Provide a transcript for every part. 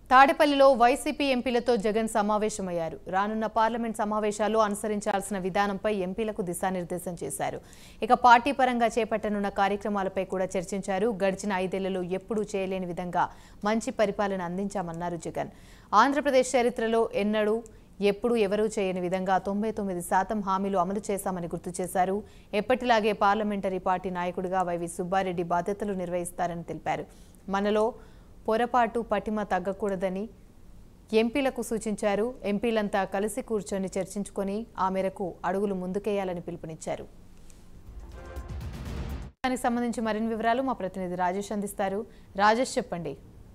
తాడేపల్లిలో వైసీపీ ఎంపీలతో జగన్ సమావేశమయ్యారు రానున్న పార్లమెంట్ సమావేశాల్లో అనుసరించాల్సిన విధానంపై ఎంపీలకు దిశానిర్దేశం చేశారు ఇక పార్టీ పరంగా చేపట్టనున్న కార్యక్రమాలపై కూడా చర్చించారు గడిచిన ఐదేళ్లలో ఎప్పుడూ చేయలేని విధంగా మంచి పరిపాలన అందించామన్నారు జగన్ ఆంధ్రప్రదేశ్ చరిత్రలో ఎన్నడూ ఎప్పుడు ఎవరూ చేయని విధంగా తొంభై తొమ్మిది శాతం హామీలు అమలు చేశామని గుర్తు చేశారు ఎప్పటిలాగే పార్లమెంటరీ పార్టీ నాయకుడిగా వైవి సుబ్బారెడ్డి బాధ్యతలు నిర్వహిస్తారని తెలిపారు మనలో పొరపాటు పటిమ తగ్గకూడదని ఎంపీలకు సూచించారు ఎంపీలంతా కలిసి కూర్చొని చర్చించుకొని ఆ మేరకు అడుగులు ముందుకేయాలని పిలుపునిచ్చారు దానికి సంబంధించి మరిన్ని వివరాలు మా ప్రతినిధి రాజేష్ అందిస్తారు రాజేష్ చెప్పండి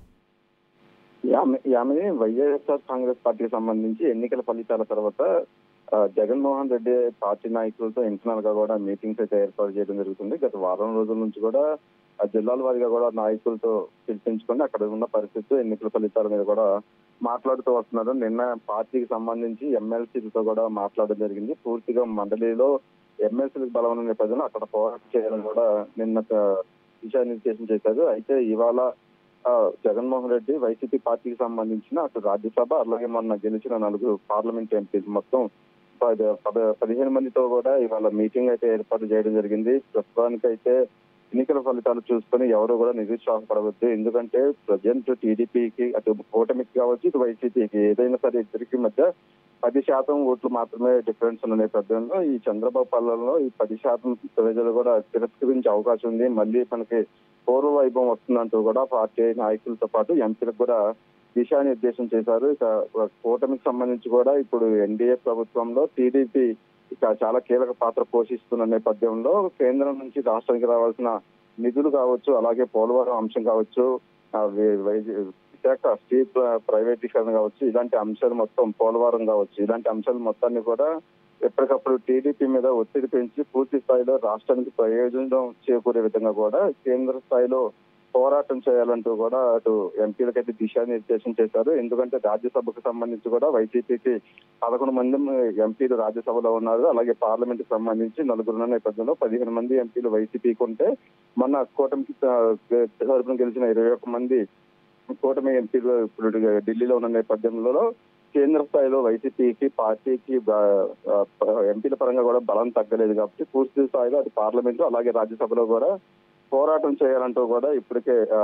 ఆమె ఆమె వైఎస్ఆర్ కాంగ్రెస్ పార్టీకి సంబంధించి ఎన్నికల ఫలితాల తర్వాత ఆ, జగన్మోహన్ రెడ్డి పార్టీ నాయకులతో ఇంటర్నల్ గా కూడా మీటింగ్స్ అయితే ఏర్పాటు చేయడం జరుగుతుంది గత వారం రోజుల నుంచి కూడా ఆ జిల్లాల వారీగా కూడా నాయకులతో పిలిపించుకొని అక్కడ ఉన్న పరిస్థితి ఎన్నికల ఫలితాల మీద కూడా మాట్లాడుతూ వస్తున్నారు నిన్న పార్టీకి సంబంధించి ఎమ్మెల్సీలతో కూడా మాట్లాడడం జరిగింది పూర్తిగా మండలిలో ఎమ్మెల్సీలకు బలం ఉన్న నేపథ్యంలో అక్కడ పోరాటం చేయాలని కూడా నిన్న ఆ, దిశానిర్దేశం చేశారు అయితే ఇవాళ ఆ, జగన్మోహన్ రెడ్డి వైసీపీ పార్టీకి సంబంధించిన అటు రాజ్యసభ అలాగే మొన్న గెలిచిన నలుగురు పార్లమెంట్ ఎంపీలు మొత్తం పద- పద- పదిహేను మందితో కూడా ఇవాళ మీటింగ్ అయితే ఏర్పాటు చేయడం జరిగింది ప్రస్తుతానికి అయితే ఎన్నికల ఫలితాలు చూసుకొని ఎవరు కూడా నిరుత్సాహపడవద్దు ఎందుకంటే ప్రజెంట్ టీడీపీకి అటు కూటమికి కావచ్చు ఇటు వైసీపీకి ఏదైనా సరే ఇద్దరికి మధ్య పది శాతం ఓట్లు మాత్రమే డిఫరెన్స్ ఉన్న నేపథ్యంలో ఈ చంద్రబాబు పాలనలో ఈ పది శాతం ప్రజలు కూడా తిరస్కరించే అవకాశం ఉంది మళ్ళీ మనకి పూర్వ వైభవం వస్తుందంటూ కూడా పార్టీ నాయకులతో పాటు ఎంపీలకు కూడా దిశానిర్దేశం చేశారు ఇక కూటమికి సంబంధించి కూడా ఇప్పుడు ఎన్డీఏ ప్రభుత్వంలో టీడీపీ ఇక చాలా కీలక పాత్ర పోషిస్తున్న నేపథ్యంలో కేంద్రం నుంచి రాష్ట్రానికి రావాల్సిన నిధులు కావచ్చు అలాగే పోలవరం అంశం కావచ్చు ఆ వై- వై- విశాఖ స్టీల్ ప్ర- ప్రైవేటీకరణ కావచ్చు ఇలాంటి అంశాలు మొత్తం పోలవరం కావచ్చు ఇలాంటి అంశాలు మొత్తాన్ని కూడా ఎప్పటికప్పుడు టీడీపీ మీద ఒత్తిడి పెంచి పూర్తి స్థాయిలో రాష్ట్రానికి ప్రయోజనం చేకూరే విధంగా కూడా కేంద్ర స్థాయిలో పోరాటం చేయాలంటూ కూడా అటు ఎంపీలకైతే దిశానిర్దేశం చేశారు ఎందుకంటే రాజ్యసభకు సంబంధించి కూడా వైసీపీకి పదకొండు మంది ఎంపీలు రాజ్యసభలో ఉన్నారు అలాగే పార్లమెంట్ కి సంబంధించి నలుగురున్న నేపథ్యంలో పదిహేను మంది ఎంపీలు వైసీపీకి ఉంటే మొన్న కూటమికి ఆ, తరపున గెలిచిన ఇరవై ఒక్క మంది కూటమి ఎంపీలు ఇప్పుడు ఢిల్లీలో ఉన్న నేపథ్యంలో కేంద్ర స్థాయిలో వైసీపీకి పార్టీకి బ- ఆ, ఎంపీల పరంగా కూడా బలం తగ్గలేదు కాబట్టి పూర్తి స్థాయిలో అది పార్లమెంట్ అలాగే రాజ్యసభలో కూడా పోరాటం చేయాలంటూ కూడా ఇప్పటికే ఆ,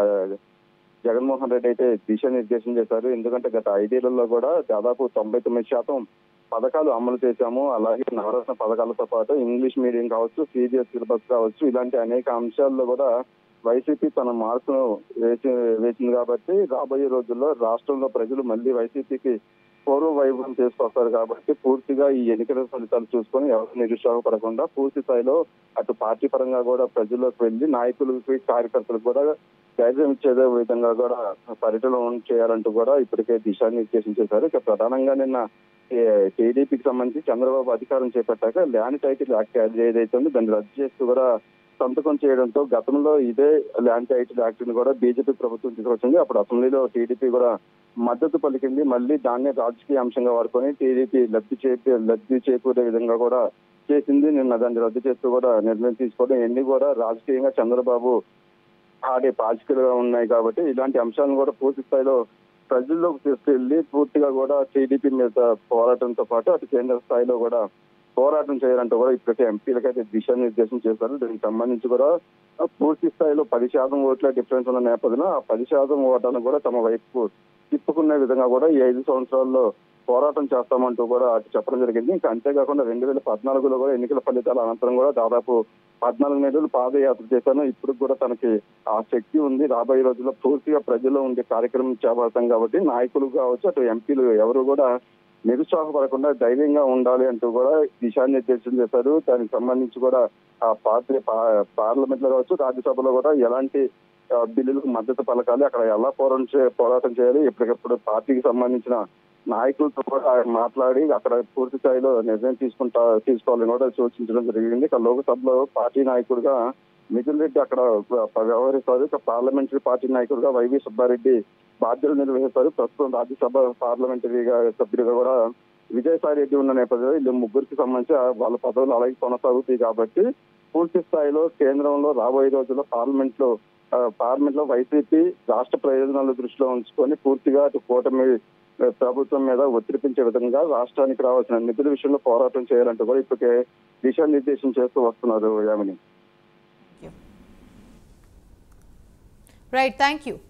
జగన్మోహన్ రెడ్డి అయితే దిశానిర్దేశం చేశారు ఎందుకంటే గత ఐదేళ్లలో కూడా దాదాపు తొంభై తొమ్మిది శాతం పథకాలు అమలు చేశాము అలాగే నవరత్న పథకాలతో పాటు ఇంగ్లీష్ మీడియం కావచ్చు సిబిఎస్ సిలబస్ కావచ్చు ఇలాంటి అనేక అంశాల్లో కూడా వైసీపీ తన మార్కును వేసి వేసింది కాబట్టి రాబోయే రోజుల్లో రాష్ట్రంలో ప్రజలు మళ్ళీ వైసీపీకి పూర్వ వైభవం తీసుకొస్తారు కాబట్టి పూర్తిగా ఈ ఎన్నికల ఫలితాలు చూసుకొని ఎవరు నిరుత్సాహపడకుండా పూర్తి స్థాయిలో అటు పార్టీ పరంగా కూడా ప్రజల్లోకి వెళ్ళి నాయకులకి కార్యకర్తలకు కూడా ధైర్యం ఇచ్చే విధంగా కూడా పర్యటన చేయాలంటూ కూడా ఇప్పటికే దిశానిర్దేశం చేశారు ఇక ప్రధానంగా నిన్న టీడీపీకి సంబంధించి చంద్రబాబు అధికారం చేపట్టాక ల్యాండ్ టైటిల్ యాక్ట్ ఏదైతే ఉందో దాన్ని రద్దు చేస్తూ కూడా సంతకం చేయడంతో గతంలో ఇదే ల్యాండ్ టైటిల్ యాక్ట్ ని కూడా బీజేపీ ప్రభుత్వం తీసుకొచ్చింది అప్పుడు అసెంబ్లీలో టీడీపీ కూడా మద్దతు పలికింది మళ్ళీ దాన్నే రాజకీయ అంశంగా వాడుకొని టీడీపీ లబ్ధి చేపి లబ్ధి చేకూరే విధంగా కూడా చేసింది నిన్న దాన్ని రద్దు చేస్తూ కూడా నిర్ణయం తీసుకోవడం ఎన్ని కూడా రాజకీయంగా చంద్రబాబు ఆడే పాచికలుగా ఉన్నాయి కాబట్టి ఇలాంటి అంశాలను కూడా పూర్తి స్థాయిలో ప్రజల్లోకి తీసుకెళ్లి పూర్తిగా కూడా టీడీపీ మీద పోరాటంతో పాటు అటు కేంద్ర స్థాయిలో కూడా పోరాటం చేయాలంటూ కూడా ఇప్పటికే ఎంపీలకైతే దిశానిర్దేశం చేశారు దీనికి సంబంధించి కూడా పూర్తి స్థాయిలో పది శాతం ఓట్ల డిఫరెన్స్ ఉన్న నేపథ్యంలో ఆ పది శాతం ఓట్లను కూడా తమ వైపు తిప్పుకునే విధంగా కూడా ఈ ఐదు సంవత్సరాల్లో పోరాటం చేస్తామంటూ కూడా అటు చెప్పడం జరిగింది ఇంకా అంతేకాకుండా రెండు వేల పద్నాలుగులో కూడా ఎన్నికల ఫలితాల అనంతరం కూడా దాదాపు పద్నాలుగు నెలలు పాదయాత్ర చేశాను ఇప్పుడు కూడా తనకి ఆ శక్తి ఉంది రాబోయే రోజుల్లో పూర్తిగా ప్రజల్లో ఉండే కార్యక్రమం చేపడతాం కాబట్టి నాయకులు కావచ్చు అటు ఎంపీలు ఎవరు కూడా నిరుత్సాహపడకుండా ధైర్యంగా ఉండాలి అంటూ కూడా దిశానిర్దేశం చేశారు దానికి సంబంధించి కూడా ఆ పార్టీ పా- పార్లమెంట్ లో కావచ్చు రాజ్యసభలో కూడా ఎలాంటి ఆ, బిల్లులకు మద్దతు పలకాలి అక్కడ ఎలా పోరాటం చే- పోరాటం చేయాలి ఎప్పటికప్పుడు పార్టీకి సంబంధించిన నాయకులతో కూడా ఆయన మాట్లాడి అక్కడ పూర్తి స్థాయిలో నిర్ణయం తీసుకుంటా తీసుకోవాలని కూడా సూచించడం జరిగింది ఇక లోక్సభలో పార్టీ నాయకుడిగా మిథున్ రెడ్డి అక్కడ వ్యవహరిస్తారు ఇక పార్లమెంటరీ పార్టీ నాయకుడిగా వైవి సుబ్బారెడ్డి బాధ్యతలు నిర్వహిస్తారు ప్రస్తుతం రాజ్యసభ పార్లమెంటరీగా సభ్యుడిగా కూడా విజయసాయి రెడ్డి ఉన్న నేపథ్యంలో వీళ్ళు ముగ్గురికి సంబంధించి ఆ వాళ్ళ పదవులు అలాగే కొనసాగుతాయి కాబట్టి పూర్తి స్థాయిలో కేంద్రంలో రాబోయే రోజుల్లో పార్లమెంట్ లో పార్లమెంట్ లో వైసీపీ రాష్ట్ర ప్రయోజనాల దృష్టిలో ఉంచుకొని పూర్తిగా అటు కూటమి ఆ, ప్రభుత్వం మీద ఒత్తిడి పెంచే విధంగా రాష్ట్రానికి రావాల్సిన నిధుల విషయంలో పోరాటం చేయాలంటూ కూడా ఇప్పటికే దిశానిర్దేశం చేస్తూ వస్తున్నారు యామిని రైట్ థ్యాంక్ యూ